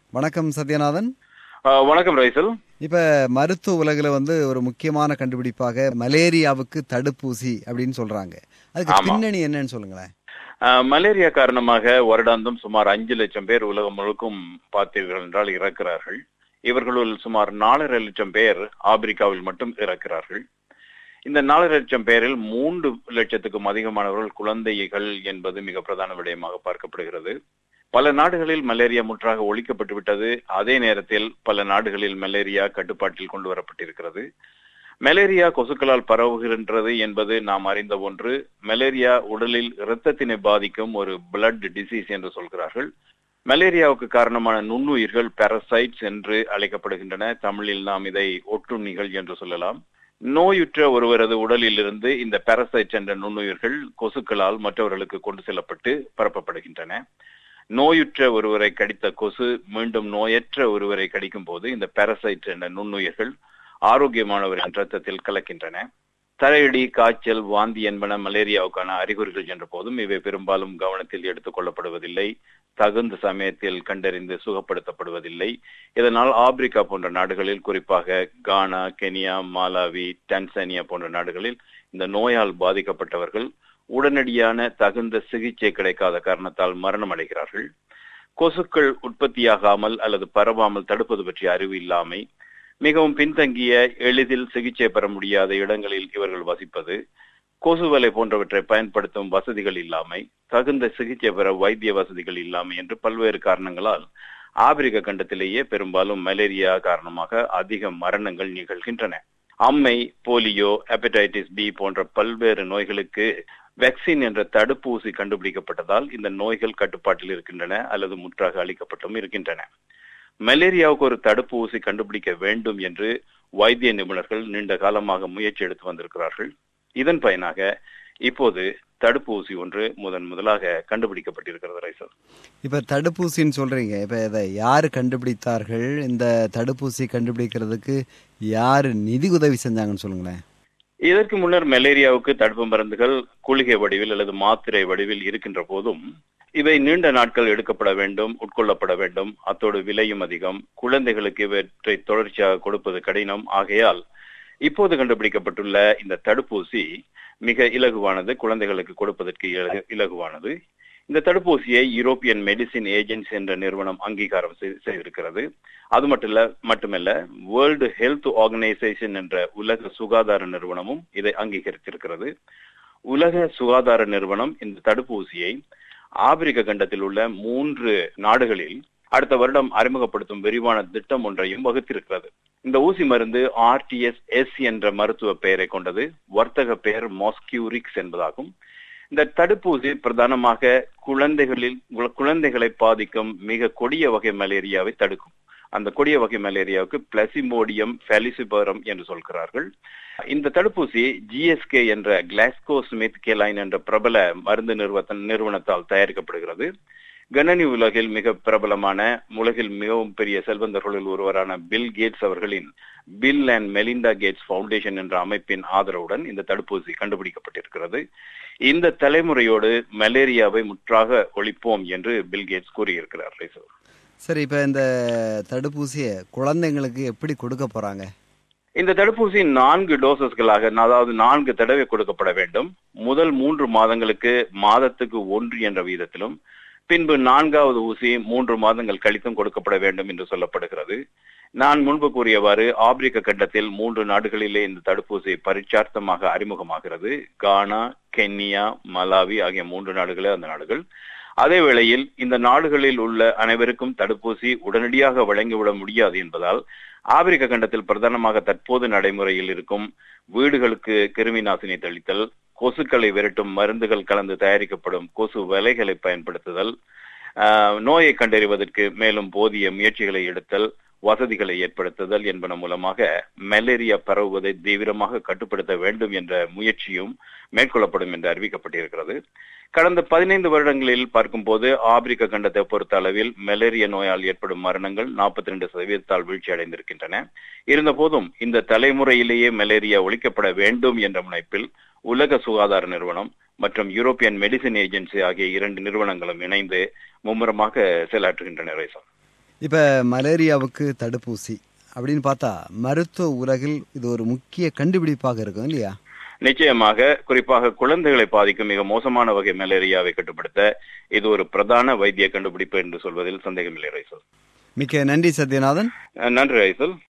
வணக்கம் சத்யநாதன் ஆ, வணக்கம் ரைசல் இப்ப மருத்துவ உலகில் வந்து ஒரு முக்கியமான கண்டுபிடிப்பாக மலேரியாவுக்கு தடுப்பூசி அப்படின்னு சொல்றாங்க அதுக்கு ஆமா. பின்னணி என்னன்னு சொல்லுங்களேன் ஆ, மலேரியா காரணமாக வருடாந்தம் சுமார் அஞ்சு லட்சம் பேர் உலகம் முழுக்கும் பார்த்தீர்கள் என்றால் இறக்கிறார்கள் இவர்களுள் சுமார் நாலரை லட்சம் பேர் ஆப்பிரிக்காவில் மட்டும் இறக்கிறார்கள் இந்த நாலரை லட்சம் பேரில் மூன்று லட்சத்துக்கும் அதிகமானவர்கள் குழந்தைகள் என்பது மிக பிரதான விடயமாக பார்க்கப்படுகிறது பல நாடுகளில் மலேரியா முற்றாக ஒழிக்கப்பட்டு விட்டது அதே நேரத்தில் பல நாடுகளில் மலேரியா கட்டுப்பாட்டில் கொண்டு வரப்பட்டிருக்கிறது மலேரியா கொசுக்களால் பரவுகின்றது என்பது நாம் அறிந்த ஒன்று மலேரியா உடலில் இரத்தத்தினை பாதிக்கும் ஒரு பிளட் டிசீஸ் என்று சொல்கிறார்கள் மலேரியாவுக்கு காரணமான நுண்ணுயிர்கள் பாரசைட்ஸ் என்று அழைக்கப்படுகின்றன தமிழில் நாம் இதை ஒட்டுண்ணிகள் என்று சொல்லலாம் நோயுற்ற ஒருவரது உடலில் இருந்து இந்த பாரசைட்ஸ் என்ற நுண்ணுயிர்கள் கொசுக்களால் மற்றவர்களுக்கு கொண்டு செல்லப்பட்டு பரப்பப்படுகின்றன நோயுற்ற ஒருவரை கடித்த கொசு மீண்டும் நோயற்ற ஒருவரை கடிக்கும் போது இந்த பாரசைட் என்ற நுண்ணுயிர்கள் ஆரோக்கியமானவரின் ரத்தத்தில் கலக்கின்றன தலையடி காய்ச்சல் வாந்தி என்பன மலேரியாவுக்கான அறிகுறிகள் என்ற போதும் இவை பெரும்பாலும் கவனத்தில் எடுத்துக் கொள்ளப்படுவதில்லை தகுந்த சமயத்தில் கண்டறிந்து சுகப்படுத்தப்படுவதில்லை இதனால் ஆப்பிரிக்கா போன்ற நாடுகளில் குறிப்பாக கானா கெனியா மாலாவி டான்சானியா போன்ற நாடுகளில் இந்த நோயால் பாதிக்கப்பட்டவர்கள் உடனடியான தகுந்த சிகிச்சை கிடைக்காத காரணத்தால் மரணம் அடைகிறார்கள் கொசுக்கள் உற்பத்தியாகாமல் அல்லது பரவாமல் தடுப்பது பற்றிய அறிவு இல்லாமை மிகவும் பின்தங்கிய எளிதில் சிகிச்சை பெற முடியாத இடங்களில் இவர்கள் வசிப்பது கொசுவலை போன்றவற்றை பயன்படுத்தும் வசதிகள் இல்லாமை தகுந்த சிகிச்சை பெற வைத்திய வசதிகள் இல்லாமை என்று பல்வேறு காரணங்களால் ஆப்பிரிக்க கண்டத்திலேயே பெரும்பாலும் மலேரியா காரணமாக அதிக மரணங்கள் நிகழ்கின்றன அம்மை போலியோ ஹெப்படைட்டிஸ் பி போன்ற பல்வேறு நோய்களுக்கு வேக்சின் என்ற தடுப்பூசி கண்டுபிடிக்கப்பட்டதால் இந்த நோய்கள் கட்டுப்பாட்டில் இருக்கின்றன அல்லது முற்றாக அளிக்கப்பட்டும் இருக்கின்றன மலேரியாவுக்கு ஒரு தடுப்பூசி கண்டுபிடிக்க வேண்டும் என்று வைத்திய நிபுணர்கள் நீண்ட காலமாக முயற்சி எடுத்து வந்திருக்கிறார்கள் இதன் பயனாக இப்போது தடுப்பூசி ஒன்று முதன் முதலாக கண்டுபிடிக்கப்பட்டிருக்கிறது ரைசல் இப்ப தடுப்பூசின்னு சொல்றீங்க இப்ப இதை யாரு கண்டுபிடித்தார்கள் இந்த தடுப்பூசி கண்டுபிடிக்கிறதுக்கு யாரு நிதி உதவி செஞ்சாங்கன்னு சொல்லுங்களேன் இதற்கு முன்னர் மலேரியாவுக்கு தடுப்பு மருந்துகள் குளிகை வடிவில் அல்லது மாத்திரை வடிவில் இருக்கின்ற போதும் இவை நீண்ட நாட்கள் எடுக்கப்பட வேண்டும் உட்கொள்ளப்பட வேண்டும் அத்தோடு விலையும் அதிகம் குழந்தைகளுக்கு இவற்றை தொடர்ச்சியாக கொடுப்பது கடினம் ஆகையால் இப்போது கண்டுபிடிக்கப்பட்டுள்ள இந்த தடுப்பூசி மிக இலகுவானது குழந்தைகளுக்கு கொடுப்பதற்கு இலகு- இலகுவானது இந்த தடுப்பூசியை யூரோப்பியன் மெடிசின் ஏஜென்சி என்ற நிறுவனம் அங்கீகாரம் செய்- செய்திருக்கிறது அது மட்டுமல்ல மட்டுமல்ல வேர்ல்டு ஹெல்த் ஆர்கனைசேஷன் என்ற உலக சுகாதார நிறுவனமும் இதை அங்கீகரித்திருக்கிறது உலக சுகாதார நிறுவனம் இந்த தடுப்பூசியை ஆப்பிரிக்க கண்டத்தில் உள்ள மூன்று நாடுகளில் அடுத்த வருடம் அறிமுகப்படுத்தும் விரிவான திட்டம் ஒன்றையும் வகுத்திருக்கிறது இந்த ஊசி மருந்து ஆர்டிஎஸ் எஸ் என்ற மருத்துவ பெயரை கொண்டது வர்த்தக பெயர் மாஸ்கியூரிக்ஸ் என்பதாகும் இந்த தடுப்பூசி பிரதானமாக குழந்தைகளில் குழ- குழந்தைகளை பாதிக்கும் மிக கொடிய வகை மலேரியாவை தடுக்கும் அந்த கொடிய வகை மலேரியாவுக்கு பிளசிமோடியம் ஃபெலிசிபரம் என்று சொல்கிறார்கள் இந்த தடுப்பூசி ஜிஎஸ்கே என்ற கிளாஸ்கோ ஸ்மித் கேலைன் என்ற பிரபல மருந்து நிறுவன நிறுவனத்தால் தயாரிக்கப்படுகிறது கணனி உலகில் மிக பிரபலமான உலகில் மிகவும் பெரிய செல்வந்தர்களில் ஒருவரான பில் கேட்ஸ் அவர்களின் Bill and Melinda Gates foundation என்ற அமைப்பின் ஆதரவுடன் இந்த தடுப்பூசி கண்டுபிடிக்கப்பட்டிருக்கிறது இந்த தலைமுறையோடு மலேரியாவை முற்றாக ஒழிப்போம் என்று பில் கேட்ஸ் கூறியிருக்கிறார் ரைசல். சரி இப்ப இந்த தடுப்பூசியை குழந்தைங்களுக்கு எப்படி கொடுக்க போறாங்க இந்த தடுப்பூசி நான்கு டோசஸ்களாக அதாவது நான்கு தடவை கொடுக்கப்பட வேண்டும் முதல் மூன்று மாதங்களுக்கு மாதத்துக்கு ஒன்று என்ற வீதத்திலும் பின்பு நான்காவது ஊசி மூன்று மாதங்கள் கழித்தும் கொடுக்கப்பட வேண்டும் என்று சொல்லப்படுகிறது நான் முன்பு கூறியவாறு ஆப்பிரிக்க கண்டத்தில் மூன்று நாடுகளிலே இந்த தடுப்பூசி பரிச்சார்த்தமாக அறிமுகமாகிறது கானா கென்யா மலாவி ஆகிய மூன்று நாடுகளே அந்த நாடுகள் அதே வேளையில் இந்த நாடுகளில் உள்ள அனைவருக்கும் தடுப்பூசி உடனடியாக வழங்கிவிட முடியாது என்பதால் ஆப்பிரிக்க கண்டத்தில் பிரதானமாக தற்போது நடைமுறையில் இருக்கும் வீடுகளுக்கு கிருமி நாசினி தெளித்தல் கொசுக்களை விரட்டும் மருந்துகள் கலந்து தயாரிக்கப்படும் கொசு வலைகளை பயன்படுத்துதல் ஆஹ், நோயை கண்டறிவதற்கு மேலும் போதிய முயற்சிகளை எடுத்தல் வசதிகளை ஏற்படுத்துதல் என்பன மூலமாக மலேரியா பரவுவதை தீவிரமாக கட்டுப்படுத்த வேண்டும் என்ற முயற்சியும் மேற்கொள்ளப்படும் என்று அறிவிக்கப்பட்டிருக்கிறது கடந்த பதினைந்து வருடங்களில் பார்க்கும்போது ஆப்பிரிக்க கண்டத்தை பொறுத்த அளவில் மலேரியா நோயால் ஏற்படும் மரணங்கள் நாற்பத்தி ரெண்டு சதவீதத்தால் வீழ்ச்சி அடைந்திருக்கின்றன இருந்த போதும் இந்த தலைமுறையிலேயே மலேரியா ஒழிக்கப்பட வேண்டும் என்ற முனைப்பில் உலக சுகாதார நிறுவனம் மற்றும் யூரோப்பியன் மெடிசின் ஏஜென்சி ஆகிய இரண்டு நிறுவனங்களும் இணைந்து மும்முரமாக செயலாற்றுகின்றன ரேசா இப்ப மலேரியாவுக்கு தடுப்பூசி அப்படின்னு பார்த்தா மருத்துவ உலகில் இது ஒரு முக்கிய கண்டுபிடிப்பாக இருக்கும் இல்லையா நிச்சயமாக குறிப்பாக குழந்தைகளை பாதிக்கும் மிக மோசமான வகை மலேரியாவை கட்டுப்படுத்த இது ஒரு பிரதான வைத்திய கண்டுபிடிப்பு என்று சொல்வதில் சந்தேகமில்லை ரைசல் மிக்க நன்றி சத்யநாதன் நன்றி ரைசல்